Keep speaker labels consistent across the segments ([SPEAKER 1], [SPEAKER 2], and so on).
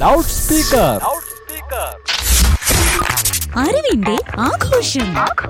[SPEAKER 1] loud speaker
[SPEAKER 2] അറിവിന്റെ ആഘോഷം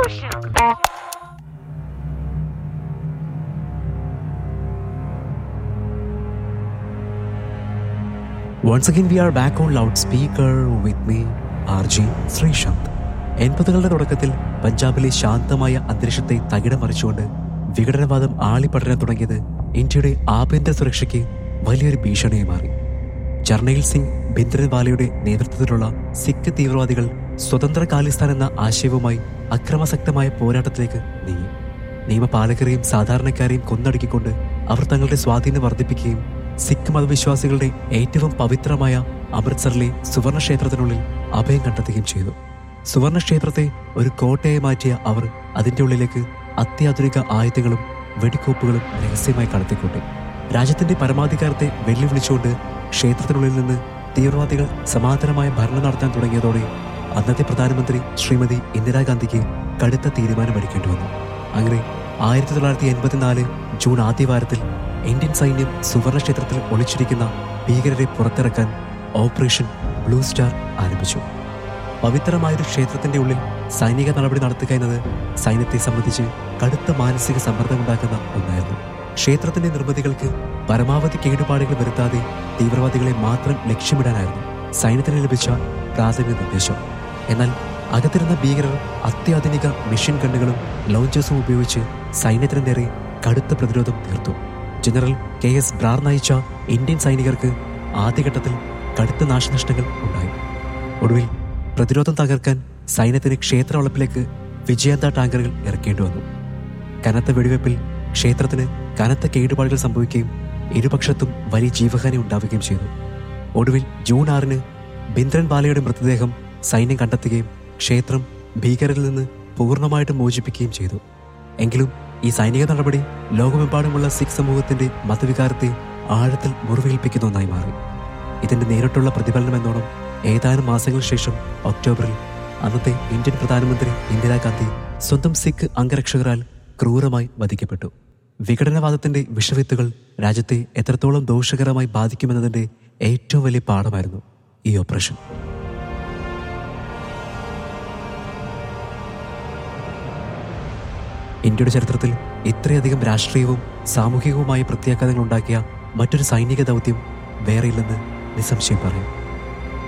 [SPEAKER 3] once again we are back on loud speaker with me R G Sreesanth എൺപതുകളുടെ തുടക്കത്തിൽ പഞ്ചാബിലെ ശാന്തമായ അന്തരീക്ഷത്തെ തകിടം മറിച്ചുകൊണ്ട് വിഘടനവാദം ആളിപ്പടരാൻ തുടങ്ങിയത് ഇന്ത്യയുടെ ആഭ്യന്തര സുരക്ഷയ്ക്ക് വലിയൊരു ഭീഷണിയായി മാറി ജർണയിൽ സിംഗ് ഭിന്ദ്രൻവാലയുടെ നേതൃത്വത്തിലുള്ള സിഖ് തീവ്രവാദികൾ സ്വതന്ത്ര ഖാലിസ്ഥാൻ എന്ന ആശയവുമായി അക്രമാസക്തമായ പോരാട്ടത്തിലേക്ക് നീങ്ങി നിയമപാലകരെയും സാധാരണക്കാരെയും കൊന്നടുക്കിക്കൊണ്ട് അവർ തങ്ങളുടെ സ്വാധീനം വർദ്ധിപ്പിക്കുകയും സിഖ് മതവിശ്വാസികളുടെ ഏറ്റവും പവിത്രമായ അമൃത്സറിലെ സുവർണ ക്ഷേത്രത്തിനുള്ളിൽ അഭയം കണ്ടെത്തുകയും ചെയ്തു സുവർണ ക്ഷേത്രത്തെ ഒരു കോട്ടയായി മാറ്റിയ അവർ അതിന്റെ ഉള്ളിലേക്ക് അത്യാധുനിക ആയുധങ്ങളും വെടിക്കോപ്പുകളും രഹസ്യമായി കടത്തിക്കൂട്ടി രാജ്യത്തിന്റെ പരമാധികാരത്തെ വെല്ലുവിളിച്ചുകൊണ്ട് ക്ഷേത്രത്തിനുള്ളിൽ നിന്ന് തീവ്രവാദികൾ സമാന്തരമായ ഭരണം നടത്താൻ തുടങ്ങിയതോടെ അന്നത്തെ പ്രധാനമന്ത്രി ശ്രീമതി ഇന്ദിരാഗാന്ധിക്ക് കടുത്ത തീരുമാനമെടുക്കേണ്ടി വന്നു അങ്ങനെ ആയിരത്തി തൊള്ളായിരത്തി എൺപത്തിനാല് ജൂൺ ആദ്യവാരത്തിൽ ഇന്ത്യൻ സൈന്യം സുവർണ ക്ഷേത്രത്തിൽ ഒളിച്ചിരിക്കുന്ന ഭീകരരെ പുറത്തിറക്കാൻ ഓപ്പറേഷൻ ബ്ലൂ സ്റ്റാർ ആരംഭിച്ചു പവിത്രമായൊരു ക്ഷേത്രത്തിന്റെ ഉള്ളിൽ സൈനിക നടപടി നടത്തുക എന്നത് സൈന്യത്തെ സംബന്ധിച്ച് കടുത്ത മാനസിക സമ്മർദ്ദമുണ്ടാക്കുന്ന ഒന്നായിരുന്നു ക്ഷേത്രത്തിന്റെ നിർമ്മിതികൾക്ക് പരമാവധി കേടുപാടുകൾ വരുത്താതെ തീവ്രവാദികളെ മാത്രം ലക്ഷ്യമിടാനായിരുന്നു സൈന്യത്തിന് ലഭിച്ച പ്രാഥമിക നിർദ്ദേശം എന്നാൽ അകത്തിരുന്ന ഭീകരർ അത്യാധുനിക മെഷീൻ ഗണ്ണുകളും ലോഞ്ചേഴ്സും ഉപയോഗിച്ച് സൈന്യത്തിന് നേരെ കടുത്ത പ്രതിരോധം തീർത്തു ജനറൽ കെ എസ് ബ്രാർ നയിച്ച ഇന്ത്യൻ സൈനികർക്ക് ആദ്യഘട്ടത്തിൽ കടുത്ത നാശനഷ്ടങ്ങൾ ഉണ്ടായി ഒടുവിൽ പ്രതിരോധം തകർക്കാൻ സൈന്യത്തിന് ക്ഷേത്ര വളപ്പിലേക്ക് വിജയന്ത ടാങ്കറുകൾ ഇറക്കേണ്ടി വന്നു കനത്ത വെടിവെപ്പിൽ ക്ഷേത്രത്തിന് കനത്ത കേടുപാടുകൾ സംഭവിക്കുകയും ഇരുപക്ഷത്തും വലിയ ജീവഹാനി ഉണ്ടാവുകയും ചെയ്തു ഒടുവിൽ ജൂൺ ആറിന് ബിന്ദ്രൻ ബാലയുടെ മൃതദേഹം സൈന്യം കണ്ടെത്തുകയും ക്ഷേത്രം ഭീകരരിൽ നിന്ന് പൂർണ്ണമായിട്ടും മോചിപ്പിക്കുകയും ചെയ്തു എങ്കിലും ഈ സൈനിക നടപടി ലോകമെമ്പാടുമുള്ള സിഖ് സമൂഹത്തിന്റെ മതവികാരത്തെ ആഴത്തിൽ മുറിവേൽപ്പിക്കുന്ന ഒന്നായി മാറി ഇതിന്റെ നേരിട്ടുള്ള പ്രതിഫലനം എന്നോണം ഏതാനും മാസങ്ങൾക്ക് ശേഷം ഒക്ടോബറിൽ അന്നത്തെ ഇന്ത്യൻ പ്രധാനമന്ത്രി ഇന്ദിരാഗാന്ധി സ്വന്തം സിഖ് അംഗരക്ഷകരാൽ ക്രൂരമായി വധിക്കപ്പെട്ടു വിഘടനവാദത്തിന്റെ വിഷവിത്തുകൾ രാജ്യത്തെ എത്രത്തോളം ദോഷകരമായി ബാധിക്കുമെന്നതിന്റെ ഏറ്റവും വലിയ പാഠമായിരുന്നു ഈ ഓപ്പറേഷൻ ഇന്ത്യയുടെ ചരിത്രത്തിൽ ഇത്രയധികം രാഷ്ട്രീയവും സാമൂഹികവുമായ പ്രത്യാഘാതങ്ങൾ ഉണ്ടാക്കിയ മറ്റൊരു സൈനിക ദൗത്യം വേറെയില്ലെന്ന് നിസ്സംശയം പറയാം